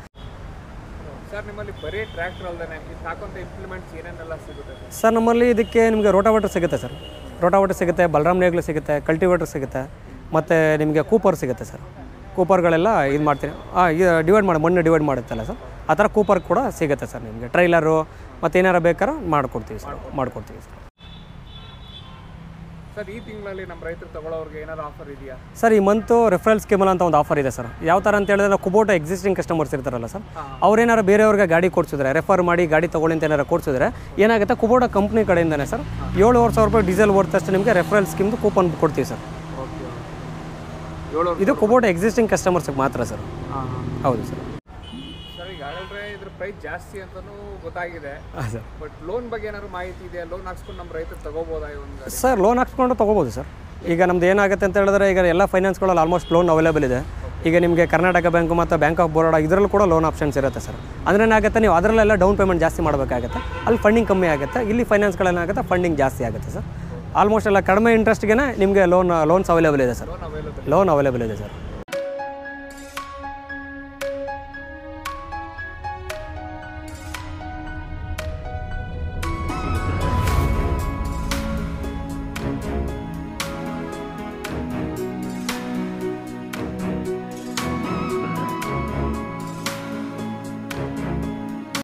S1: ಸರ್ ನಿಮ್ಮಲ್ಲಿ ಬರೀ ಟ್ರ್ಯಾಕ್ಟರ್ ಅಲ್ಲದೆ ಇದು ಹಾಕುವಂಥ ಇಂಪ್ಲಿಮೆಂಟ್ಸ್ ಏನೇನೆಲ್ಲ ಸಿಗುತ್ತೆ ಸರ್
S2: ಸರ್ ನಮ್ಮಲ್ಲಿ ಇದಕ್ಕೆ ನಿಮಗೆ ರೋಟಾವೇಟರ್ ಸಿಗುತ್ತೆ ಸರ್ ರೋಟಾವೇಟರ್ ಸಿಗುತ್ತೆ ಬಲರಾಮ್ ನೇಗ್ಲು ಸಿಗುತ್ತೆ ಕಲ್ಟಿವೇಟರ್ ಸಿಗುತ್ತೆ ಮತ್ತು ನಿಮಗೆ ಕೂಪರ್ ಸಿಗುತ್ತೆ ಸರ್ ಕೂಪರ್ಗಳೆಲ್ಲ ಇದು ಮಾಡ್ತೀನಿ ಹಾಂ ಇದು ಡಿವೈಡ್ ಮಾಡಿ ಮಣ್ಣು ಡಿವೈಡ್ ಮಾಡುತ್ತಲ್ಲ ಸರ್ ಆ ಥರ ಕೂಪರ್ ಕೂಡ ಸಿಗುತ್ತೆ ಸರ್ ನಿಮಗೆ ಟ್ರೈಲರು ಮತ್ತು ಏನಾರು ಬೇಕಾದ್ರೆ ಮಾಡ್ಕೊಡ್ತೀವಿ ಸರ್ ಮಾಡ್ಕೊಡ್ತೀವಿ ಸರ್
S1: ಸರ್ ಈ ತಿಂಗಳಲ್ಲಿ ನಮ್ಮ ರೈತರು ತಗೊಳ್ಳೋರಿಗೆ ಏನಾದ್ರು ಆಫರ್ ಇದೆಯಾ
S2: ಸರ್ ಈ ಮಂತು ರೆಫರಲ್ ಸ್ಕೀಮಲ್ ಅಂತ ಒಂದು ಆಫರ್ ಇದೆ ಸರ್ ಯಾವ ಥರ ಅಂತ ಹೇಳಿದ್ರೆ ನಾವು ಕುಬೋಟ ಎಕ್ಸಿಸ್ಟಿಂಗ್ ಕಸ್ಟಮರ್ಸ್ ಇರ್ತಾರಲ್ಲ ಸರ್ ಅವ್ರೇನಾರು ಬೇರೆಯವ್ರಿಗೆ ಗಾಡಿ ಕೊಡ್ಸಿದ್ರೆ ರೆಫರ್ ಮಾಡಿ ಗಾಡಿ ತೊಗೊಳ್ಳಿ ಅಂತ ಏನಾರು ಕೊಡ್ಸಿದ್ರೆ ಏನಾಗುತ್ತೆ ಕುಬೋಟ ಕಂಪ್ನಿ ಕಡೆಯಿಂದನೇ ಸರ್ ಏಳುವರೆ ಸಾವಿರ ರೂಪಾಯಿ ಡೀಸೆಲ್ ಓಡ್ತಷ್ಟು ನಿಮಗೆ ರೆಫರಲ್ ಸ್ಕೀಮ್ದು ಕೂಪನ್ ಕೊಡ್ತೀವಿ ಸರ್
S1: ಓಕೆ ಏಳು
S2: ಇದು ಕುಬೋಟ ಎಕ್ಸಿಸ್ಟಿಂಗ್ ಕಸ್ಟಮರ್ಸ್ಗೆ ಮಾತ್ರ ಸರ್
S1: ಹಾಂ ಹಾಂ
S2: ಹೌದು ಸರ್
S1: ಸರ್ ಈಗ ಹೇಳಿದ್ರೆ ಇದ್ರ ಪ್ರೈಸ್ ಜಾಸ್ತಿ ಅಂತಲೂ ಗೊತ್ತಾಗಿದೆ
S2: ಹಾಂ ಸರ್
S1: ಬಟ್ ಲೋನ್ ಬಗ್ಗೆ ಏನಾದ್ರು ಮಾಹಿತಿ ಇದೆಯಾ ಲೋನ್ ಹಾಕ್ಸ್ಕೊಂಡು ನಮ್ಮ ರೈತರು ತಗೋಬೋದಾ ಈ ಒಂದು ಗಾಡಿ
S2: ಸರ್ ಲೋನ್ ಹಾಕ್ಸ್ಕೊಂಡು ತೊಗೋಬೋದು ಸರ್ ಈಗ ನಮ್ದು ಏನಾಗುತ್ತೆ ಅಂತ ಹೇಳಿದ್ರೆ ಈಗ ಎಲ್ಲ ಫೈನಾನ್ಸ್ಗಳಲ್ಲಿ ಆಲ್ಮೋಸ್ಟ್ ಲೋನ್ ಅವೈಲೇಬಲ್ ಇದೆ ಈಗ ನಿಮಗೆ ಕರ್ನಾಟಕ ಬ್ಯಾಂಕು ಮತ್ತು ಬ್ಯಾಂಕ್ ಆಫ್ ಬರೋಡಾ ಇದರಲ್ಲೂ ಕೂಡ ಲೋನ್ ಆಪ್ಷನ್ಸ್ ಇರುತ್ತೆ ಸರ್ ಅಂದ್ರೆ ಏನಾಗುತ್ತೆ ನೀವು ಅದರಲ್ಲೆಲ್ಲ ಡೌನ್ ಪೇಮೆಂಟ್ ಜಾಸ್ತಿ ಮಾಡಬೇಕಾಗುತ್ತೆ ಅಲ್ಲಿ ಫಂಡಿಂಗ್ ಕಮ್ಮಿ ಆಗುತ್ತೆ ಇಲ್ಲಿ ಫೈನಾನ್ಸ್ಗಳೇನಾಗುತ್ತೆ ಫಂಡಿಂಗ್ ಜಾಸ್ತಿ ಆಗುತ್ತೆ ಸರ್ ಆಲ್ಮೋಸ್ಟ್ ಎಲ್ಲ ಕಡಿಮೆ ಇಂಟ್ರೆಸ್ಟ್ಗೆ ನಿಮಗೆ ಲೋನ್ ಲೋನ್ಸ್ ಅವೈಲೇಬಲ್ ಇದೆ sir
S1: loan available
S2: loan available ಇದೆ ಸರ್